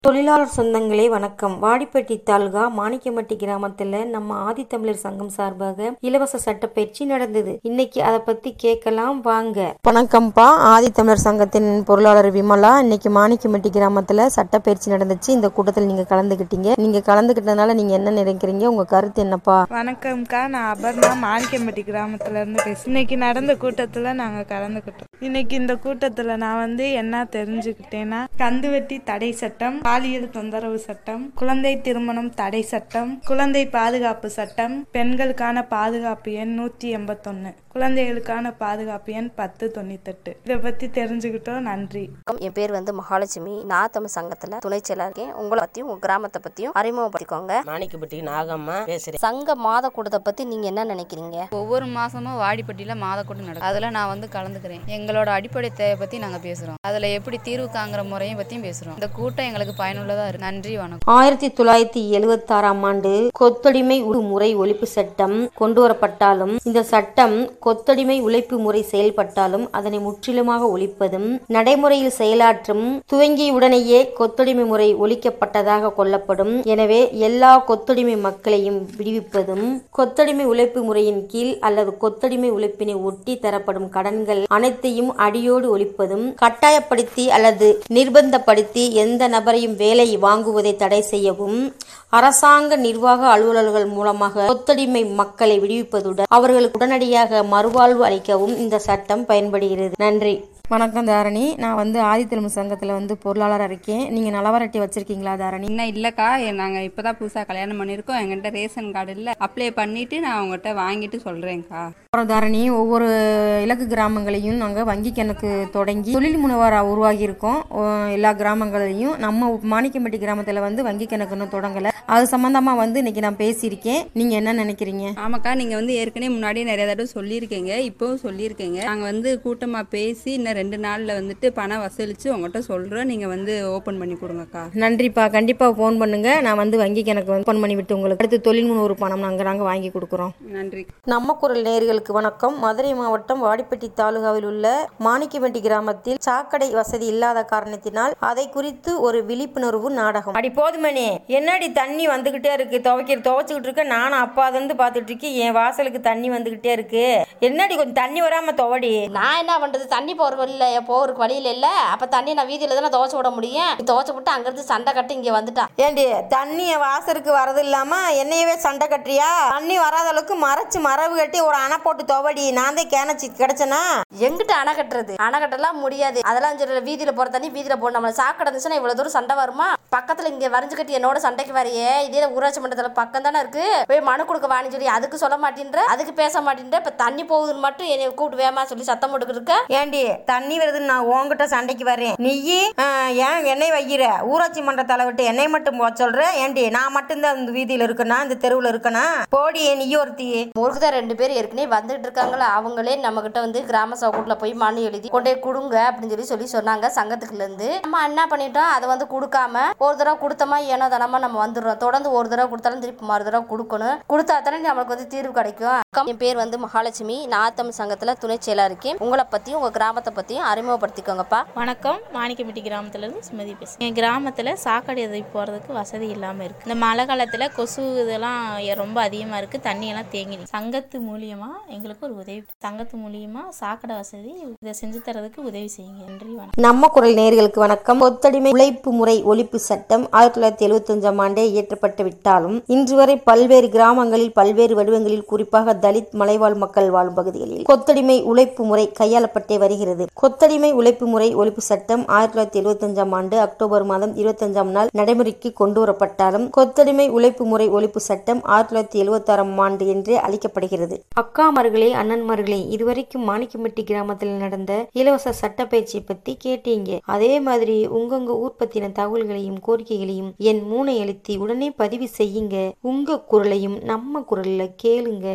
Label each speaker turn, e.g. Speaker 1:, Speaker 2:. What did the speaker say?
Speaker 1: தொழிலாளர் சொந்தங்களே வணக்கம் வாடிப்பட்டி தாலுகா மாணிக்கமட்டி கிராமத்துல நம்ம ஆதித்தமிழர் சங்கம் சார்பாக இலவச சட்டப்பயிற்சி நடந்தது இன்னைக்கு அதை பத்தி கேட்கலாம் வாங்க வணக்கம்ப்பா ஆதித்தமிழர் சங்கத்தின் பொருளாளர் விமலா இன்னைக்கு மாணிக்கமட்டி கிராமத்துல சட்டப்பயிற்சி நடந்துச்சு இந்த கூட்டத்தில் நீங்க கலந்துக்கிட்டீங்க நீங்க கலந்துக்கிட்டதுனால நீங்க என்ன நினைக்கிறீங்க உங்க கருத்து என்னப்பா
Speaker 2: வணக்கம்க்கா நான் அபர்ணா மாணிக்கம்பட்டி கிராமத்துல இருந்து பேசுறேன் இன்னைக்கு நடந்த கூட்டத்துல நாங்க கலந்துக்கிட்டோம் இன்னைக்கு இந்த கூட்டத்துல நான் வந்து என்ன தெரிஞ்சுக்கிட்டேன்னா கந்துவட்டி தடை சட்டம் பாலியல் தொந்தரவு சட்டம் குழந்தை திருமணம் தடை சட்டம் குழந்தை பாதுகாப்பு சட்டம் பெண்களுக்கான பாதுகாப்பு எண் நூத்தி எண்பத்தொன்னு குழந்தைகளுக்கான பாதுகாப்பு எண் பத்து தொண்ணூத்தெட்டு இதை பத்தி தெரிஞ்சுக்கிட்டோம் நன்றி
Speaker 3: வணக்கம். என் பேர் வந்து மகாலட்சுமி நான் தமிழ் சங்கத்துல துணை செயலா இருக்கேன் உங்களை பத்தியும் உங்க கிராமத்தை பத்தியும் அறிமுகப்படுத்திக்கோங்க
Speaker 4: மாணிக்கப்பட்டி நாகம்மா பேசுறேன்
Speaker 3: சங்க மாத கூட்டத்தை பத்தி நீங்க என்ன நினைக்கிறீங்க
Speaker 5: ஒவ்வொரு மாசமும் வாடிப்பட்டியில மாதக்கூட்டம் நடக்கும் அதுல நான் வந்து கலந்துக்கிறேன் எங்களோட அடிப்படை தேவை பத்தி நாங்க பேசுறோம் அதுல எப்படி தீர்வு காங்கிற முறையும் பத்தியும் பேசுறோம் இந்த கூட்டம் எங்களுக்கு பயனுள்ளதா இருக்கு நன்றி வணக்கம்
Speaker 1: ஆயிரத்தி தொள்ளாயிரத்தி எழுவத்தாறாம் ஆண்டு கொத்தடிமை முறை ஒழிப்பு சட்டம் கொண்டு வரப்பட்டாலும் இந்த சட்டம் கொத்தடிமை உழைப்பு முறை செயல்பட்டாலும் அதனை முற்றிலுமாக ஒழிப்பதும் நடைமுறையில் செயலாற்றும் துவங்கியவுடனேயே கொத்தடிமை முறை ஒழிக்கப்பட்டதாக கொள்ளப்படும் எனவே எல்லா கொத்தடிமை மக்களையும் விடுவிப்பதும் கொத்தடிமை உழைப்பு முறையின் கீழ் அல்லது கொத்தடிமை உழைப்பினை ஒட்டி தரப்படும் கடன்கள் அனைத்தையும் அடியோடு ஒழிப்பதும் கட்டாயப்படுத்தி அல்லது நிர்பந்தப்படுத்தி எந்த நபரையும் வேலை வாங்குவதை தடை செய்யவும் அரசாங்க நிர்வாக அலுவலர்கள் மூலமாக கொத்தடிமை மக்களை விடுவிப்பதுடன் அவர்களுக்கு உடனடியாக மறுவாழ்வு அளிக்கவும் இந்த சட்டம் பயன்படுகிறது நன்றி வணக்கம் தாரணி நான் வந்து ஆதித்தெலும்பு சங்கத்தில் வந்து பொருளாளராக இருக்கேன் நீங்கள் நலவரட்டி வச்சிருக்கீங்களா தாரணி
Speaker 6: இன்னும் இல்லைக்கா எ- நாங்க இப்பதான் புதுசா கல்யாணம் பண்ணியிருக்கோம் எங்கிட்ட ரேஷன் கார்டு இல்ல அப்ளை பண்ணிட்டு நான் உங்ககிட்ட வாங்கிட்டு சொல்றேன்க்கா
Speaker 1: அப்புறம் தாரணி ஒவ்வொரு இலக்கு கிராமங்களையும் நாங்கள் வங்கி கணக்கு தொடங்கி தொழில் முனைவராக உருவாகி இருக்கோம் ஒ- எல்லா கிராமங்களையும் நம்ம மாணிக்கம்பட்டி கிராமத்தில் வந்து வங்கி கணக்கு இன்னும் தொடங்கலை அது சம்மந்தமாக வந்து இன்னைக்கு நான் பேசியிருக்கேன் நீங்கள் என்ன நினைக்கிறீங்க
Speaker 6: ஆமாக்கா நீங்க வந்து ஏற்கனவே முன்னாடி நிறைய தடவை சொல்லியிருக்கீங்க இப்போவும் சொல்லியிருக்கீங்க நாங்க வந்து கூட்டமா பேசி இன்னும் ரெண்டு நாள்ல வந்துட்டு பணம் வசூலிச்சு உங்ககிட்ட சொல்றோம் நீங்க வந்து ஓபன் பண்ணி கொடுங்கக்கா
Speaker 1: நன்றிப்பா கண்டிப்பாக ஃபோன் பண்ணுங்க நான் வந்து வங்கி கணக்கு வந்து ஃபோன் பண்ணி விட்டு உங்களுக்கு அடுத்து தொழில் முனைவோர் பணம் நாங்கள் நாங்கள் வாங்கி கொடுக்குறோம்
Speaker 6: நன்றி
Speaker 1: நம்ம குரல் நேயர்களுக்கு வணக்கம் மதுரை மாவட்டம் வாடிப்பட்டி தாலுகாவில் உள்ள மாணிக்கம்பட்டி கிராமத்தில் சாக்கடை வசதி இல்லாத காரணத்தினால் அதை குறித்து ஒரு விழிப்புணர்வு நாடகம் அடி போதுமணி என்னடி தண்ணி வந்துகிட்டே இருக்கு துவைக்கிற துவைச்சுக்கிட்டு இருக்க நானும் அப்பா இருந்து பார்த்துட்டு இருக்கேன் என் வாசலுக்கு தண்ணி வந்துகிட்டே இருக்கு என்னடி கொஞ்சம் தண்ணி வராம துவடி
Speaker 3: நான் என்ன பண்றது தண்ணி போற வழியில போறதுக்கு வழியில இல்ல அப்ப தண்ணி நான் வீதியில தானே துவச்சு விட முடியும் துவச்சு விட்டு அங்கிருந்து சண்டை கட்டி இங்க வந்துட்டான்
Speaker 1: ஏண்டி தண்ணி என் வாசலுக்கு வரது இல்லாம என்னையவே சண்டை கட்டுறியா தண்ணி வராத அளவுக்கு மறைச்சு மரவு கட்டி ஒரு அணை போட்டு துவடி நான் தான் கேனச்சி கிடைச்சனா
Speaker 3: எங்கிட்ட அணை கட்டுறது அணை கட்டலாம் முடியாது அதெல்லாம் சொல்லல வீதியில போற தண்ணி வீதியில போட நம்மள சாக்கடை இருந்துச்சுன்னா இவ்வளவு தூரம் சண்டை வருமா பக்கத்துல இங்க வரைஞ்சு கட்டி என்னோட சண்டைக்கு வரையே இதே ஊராட்சி மன்றத்துல பக்கம் தானே இருக்கு போய் மனு கொடுக்க வான்னு சொல்லி அதுக்கு சொல்ல மாட்டேன்ற அதுக்கு பேச மாட்டேன்ற இப்ப தண்ணி போகுதுன்னு மட்டும் என்னை கூப்பிட்டு வேமா சொல்லி சத்தம் போட்டுக்கிட்டு இருக்க
Speaker 1: ஏண்டி தண்ணி வருதுன்னு நான் உன்கிட்ட சண்டைக்கு வரேன் நீயி ஆ, ஏன் என்னை வைக்கிற ஊராட்சி மன்ற தலைவிட்டு என்னை மட்டும் போக சொல்ற ஏண்டி நான் மட்டும்தான் இந்த வீதியில இருக்கனா இந்த தெருவுல இருக்கனா போடி நீ ஒருத்தி
Speaker 3: முருகுதா ரெண்டு பேர் ஏற்கனவே வந்துட்டு இருக்காங்களா அவங்களே நம்ம கிட்ட வந்து கிராம சபைக்குள்ள போய் மனு எழுதி கொண்டே கொடுங்க அப்படின்னு சொல்லி சொல்லி சொன்னாங்க சங்கத்துக்குள்ள இருந்து நம்ம என்ன பண்ணிட்டோம் அதை வந்து கொடுக்காம ஒரு தடவை கொடுத்தோமா ஏனோ தானமா நம்ம வந்துடுறோம் தொடர்ந்து ஒரு தடவை கொடுத்தாலும் திருப்பி மறு தடவை கொடுக்கணும் கொடுத்தா தானே நம்மளுக்கு வந்து தீர்வு கிடைக்கும் என் பேர் வந்து மகாலட்சுமி நாத்தம் சங்கத்துல துணை செயலா இருக்கேன் உங்களை பத்தியும் உங்க கிராமத்தை பத்தியும் அறிமுகப்படுத்திக்கோங்கப்பா
Speaker 7: வணக்கம் மாணிக்கம்பட்டி கிராமத்துலேருந்து சுமதி பேசுகிறேன் என் கிராமத்தில் சாக்கடை உதவி போகிறதுக்கு வசதி இல்லாமல் இருக்குது இந்த மழை காலத்தில் கொசு இதெல்லாம் எ- ரொம்ப அதிகமாக இருக்குது தண்ணியெல்லாம் தேங்கி நிக்குது. சங்கத்து மூலியமாக எங்களுக்கு ஒரு உதவி சங்கத்து மூலியமாக சாக்கடை வசதி இதை செஞ்சு தரதுக்கு உதவி செய்யுங்க நன்றி வணக்கம்
Speaker 1: நம்ம குரல் நேயர்களுக்கு வணக்கம் கொத்தடிமை உழைப்பு முறை ஒழிப்பு சட்டம் ஆயிரத்தி தொள்ளாயிரத்தி எழுபத்தஞ்சாம் ஆண்டே இயற்றப்பட்டு விட்டாலும் இன்று வரை பல்வேறு கிராமங்களில் பல்வேறு வடிவங்களில் குறிப்பாக தலித் மலைவாழ் மக்கள் வாழும் பகுதிகளில் கொத்தடிமை உழைப்பு முறை கையாளப்பட்டே வருகிறது கொத்தடிமை உழைப்பு முறை ஒழிப்பு சட்டம் ஆயிரத்தி தொள்ளாயிரத்தி எழுபத்தஞ்சாம் ஆண்டு அக்டோபர் மாதம் இருபத்தஞ்சாம் நாள் நடைமுறைக்கு கொண்டு வரப்பட்டாலும் கொத்தடிமை உழைப்பு முறை ஒழிப்பு சட்டம் ஆயிரத்தி தொள்ளாயிரத்தி எழுபத்தாறாம் ஆண்டு என்றே அளிக்கப்படுகிறது அக்காமார்களே அண்ணன்மார்களே இதுவரைக்கும் மாணிக்கம்பட்டி கிராமத்தில் நடந்த இலவச சட்ட பயிற்சியை பத்தி கேட்டீங்க அதே மாதிரி உங்கவுங்க ஊர் பத்தின தகவல்களையும் கோரிக்கைகளையும் என் மூனை அழுத்தி உடனே பதிவு செய்யுங்க உங்க குரலையும் நம்ம குரல்ல கேளுங்க